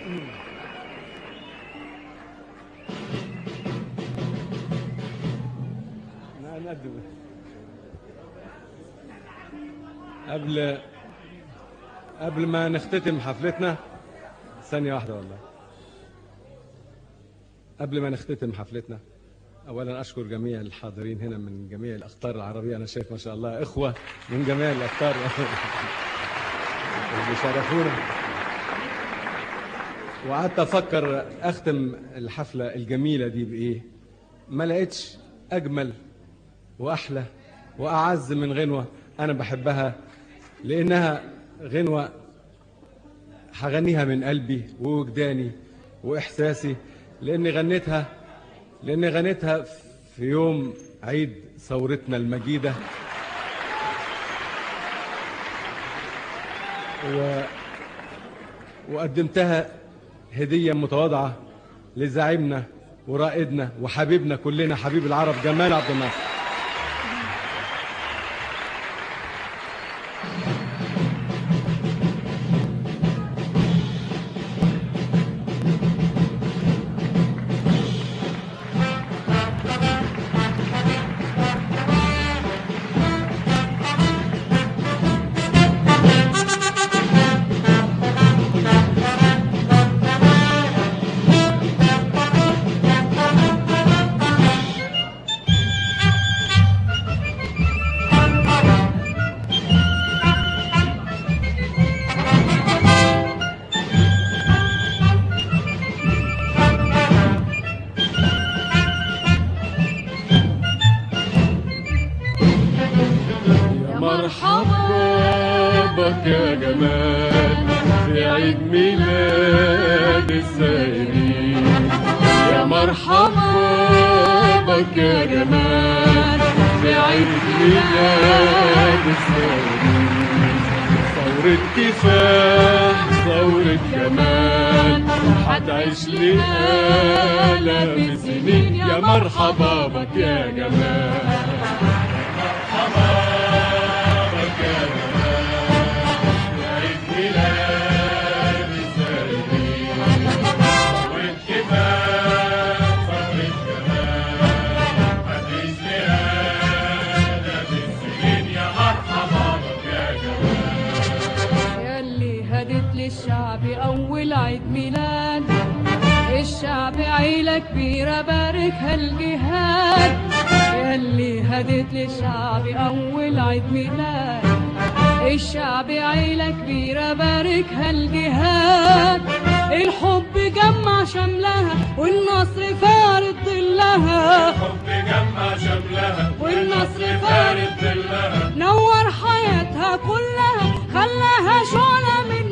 نقدم قبل قبل ما نختتم حفلتنا ثانية واحدة والله قبل ما نختتم حفلتنا أولا أشكر جميع الحاضرين هنا من جميع الأقطار العربية أنا شايف ما شاء الله إخوة من جميع الأقطار اللي شرفونا وقعدت أفكر أختم الحفلة الجميلة دي بإيه ما لقيتش أجمل وأحلى وأعز من غنوة أنا بحبها لأنها غنوة هغنيها من قلبي ووجداني وإحساسي لأني غنيتها لأني غنيتها في يوم عيد ثورتنا المجيدة و... وقدمتها هدية متواضعة لزعيمنا ورائدنا وحبيبنا كلنا حبيب العرب جمال عبد الناصر يا مرحبا بك يا جمال في عيد ميلاد السائرين يا مرحبا بك يا جمال في عيد ميلاد السائرين ثورة كفاح ثورة جمال هتعيش لآلاف السنين يا مرحبا بك يا جمال يلي هدت للشعب أول عيد ميلاد الشعب عيلة كبيرة بارك هالجهاد يلي هدت للشعب أول عيد ميلاد الشعب عيلة كبيرة بارك هالجهاد الحب جمع شملها والنصر فارد ظلها حب جمع شملها والنصر فارد ظلها نور حياتها كلها خلاها شعلة من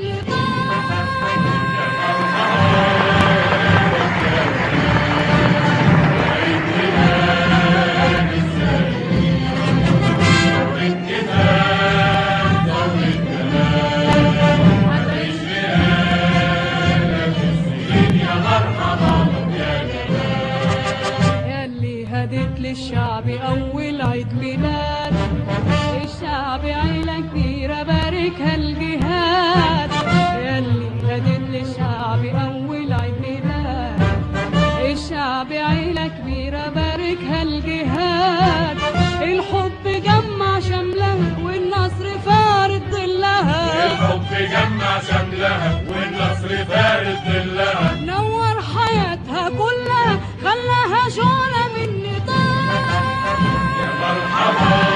يلي هدت للشعب أول عيد ميلاد الشعب عيلة كبيرة بارك هالجهاد يلي هدت للشعب أول عيد ميلاد الشعب عيلة كبيرة بارك هالجهاد الحب جمع شملها والنصر فارد ظلها الحب جمع شملها والنصر فارد ظلها نور حياتها كلها خلاها شعلة من نضال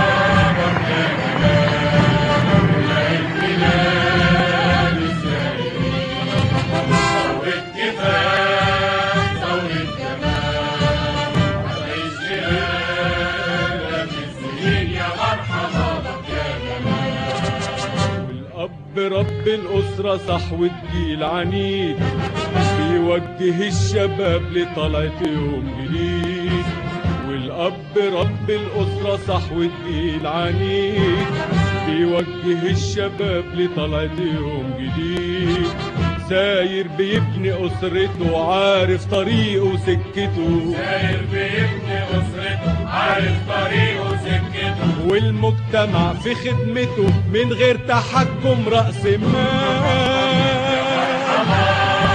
والأب رب الأسرة صحو الجيل عنيد بيوجه الشباب لطلعة يوم جديد والأب رب الأسرة صحو الجيل عنيد بيوجه الشباب لطلعة يوم جديد ساير بيبني أسرته عارف طريقه وسكته ساير بيبني أسرته عارف طريقه وسكته والمجتمع في خدمته من غير تحكم رأس مال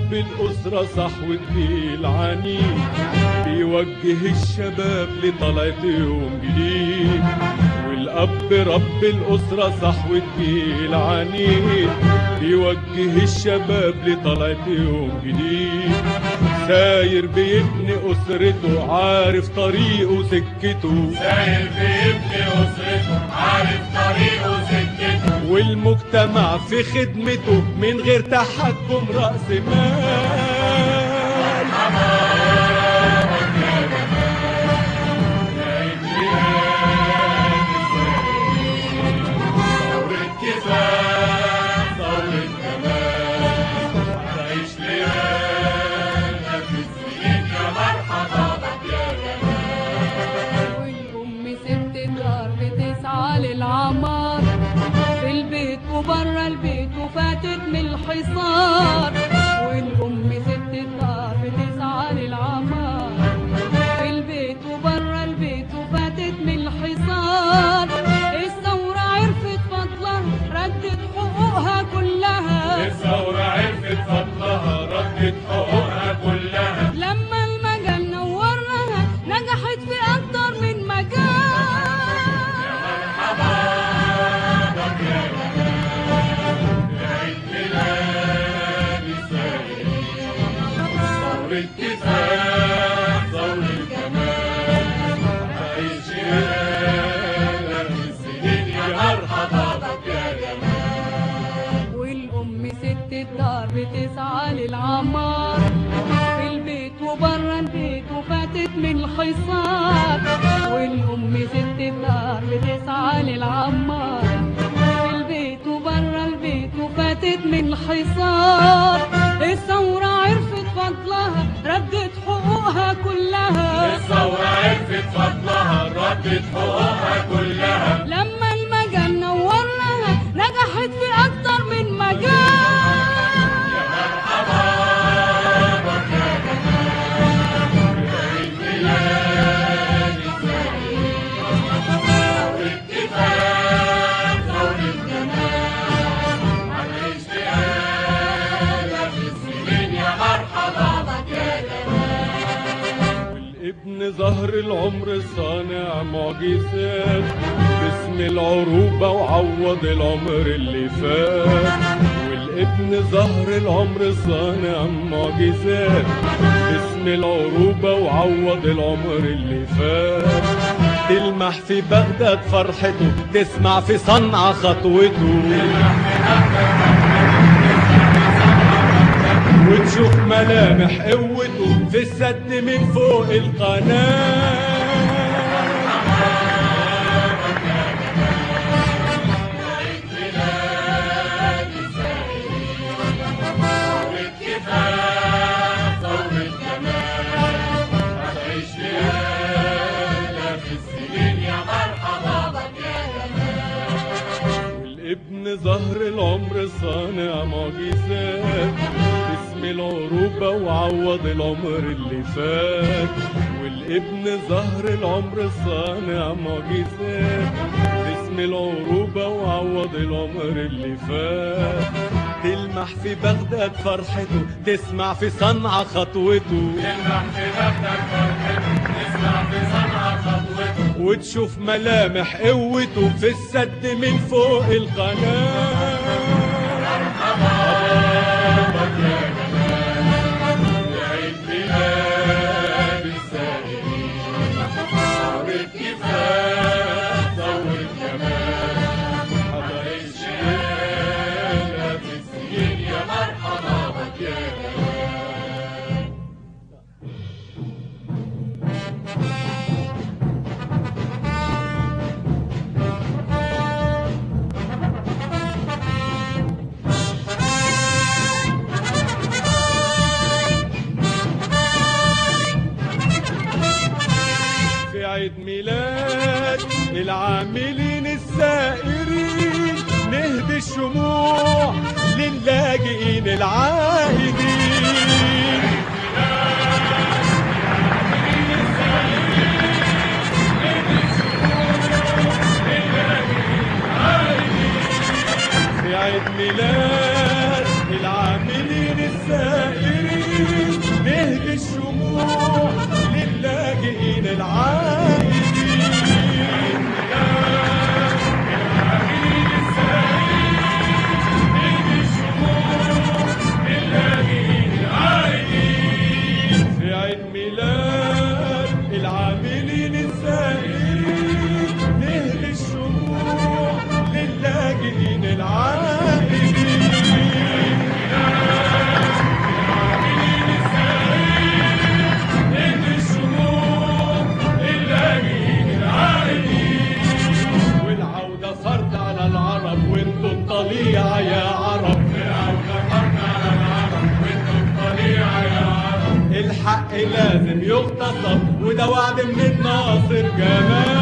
رب الأسرة صحو الجيل عنيد بيوجه الشباب لطلعة يوم جديد والأب رب الأسرة صحو الجيل عنيد بيوجه الشباب لطلعة يوم جديد ساير بيبني أسرته عارف طريقه وسكته ساير بيبني أسرته عارف طريقه وسكته والمجتمع في خدمته من غير تحكم رأس مال ثورة كفاح ثورة كمال هتعيش ليالنا في السنين يا مرحبا بك يا جمال والأم ست الدار بتسعى للعمار في البيت وبره البيت وفاتت من الحصار والأم ست الدار بتسعى للعمار في البيت وبره البيت وفاتت من الحصار الثورة عرفت فضلها ردت حقوقها كلها الثورة عرفت فضلها ردت حقوقها كلها لما المجال نورها نجحت في أكتر من مجال ثورة كفاح ثورة كمال هتعيش ليالنا في السنين يا مرحبا بك يا جمال والأم ست الدار بتسعى للعمار في البيت وبره البيت وفاتت من الحصار والأم ست الدار بتسعى للعمار في البيت وبره البيت وفاتت من الحصار الثورة عرفت فضلها ردت حقوقها كلها الثورة عرفت فضلها ردت حقوقها كلها لما المجال نورها نجحت في أكتر من مجال ثورة كفاح ثورة كمال هنعيش ليالنا في السنين يا مرحبا بك يا جمال والابن ظهر العمر صانع معجزات باسم العروبة وعوض العمر اللي فات والابن ظهر العمر صانع معجزات باسم العروبة وعوض العمر اللي فات تلمح في بغداد فرحته تسمع في صنعاء خطوته وتشوف ملامح قوته في السد من فوق القناة ثورة كفاح ثورة كمال هتعيش ليالنا في السنين يا مرحبا بك يا جمال والابن ظهر العمر صانع معجزات اسم العروبة وعوض العمر اللي فات والابن ظهر العمر صانع معجزات اسم العروبة وعوض العمر اللي فات تلمح في بغداد فرحته تسمع في صنعاء خطوته تلمح في بغداد فرحته تسمع في صنعاء خطوته وتشوف ملامح قوته في السد من فوق القناة عيد ميلاد السائلين ثورة كفاح ثورة كمال هتعيش ليالنا في السنين يا مرحبا بك يا جمال في عيد ميلاد العاملين السائرين نهدي الشموع للاجئين العائدين في عيد ميلاد العاملين السائرين الطليعة يا عرب الحق لازم يغتصب وده وعد من الناصر جمال